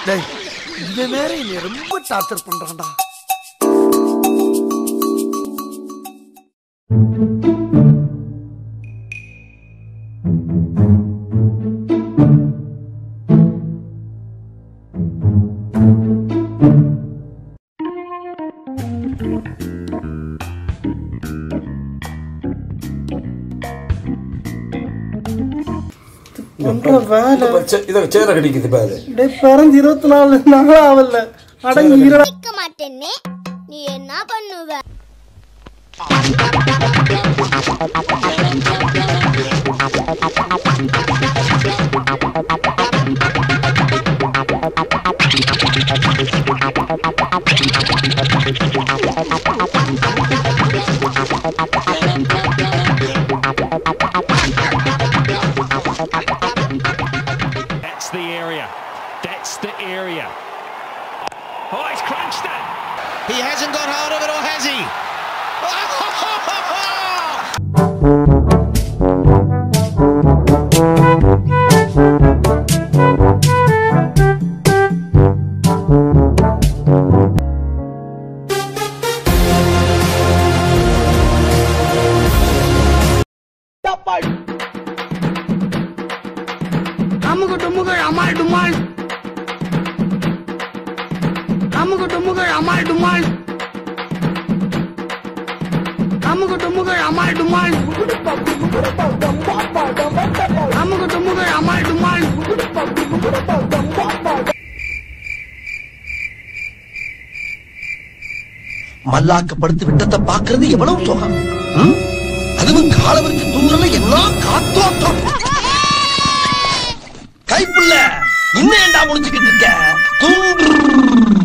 டேய் இவன் வேற என்னை ரொம்ப டார்ச்சர் பண்றான்டா பண்ற வேலை இதை சேர கடிக்குது பாரு டேய் பிறந்து இருபத்தி நாலு நாள் ஆகல அடங்கி இருடா கேட்க மாட்டேன்னு நீ என்ன பண்ணுவ That's the area. That's the area. Oh, he's crunched it. He hasn't got hold of it, or has he? அமுகு டுமுகு அமால் டுமால் அமுகு டுமுகு அமால் டுமால் அமுகு டுமுகு அமால் டுமால் அமுகு டுமுகு அமால் டுமால் மல்லாக்கப்படுத்து விட்டத்தை பாக்குறது எவ்வளவு சுகம் ம்? அதுவும் கால வச்சு தூங்குறல என்ன காத்தோட்டம் கைப்புள்ள இன்னும் ஏண்டா முடிச்சுக்கிட்டு இருக்க தூங்கு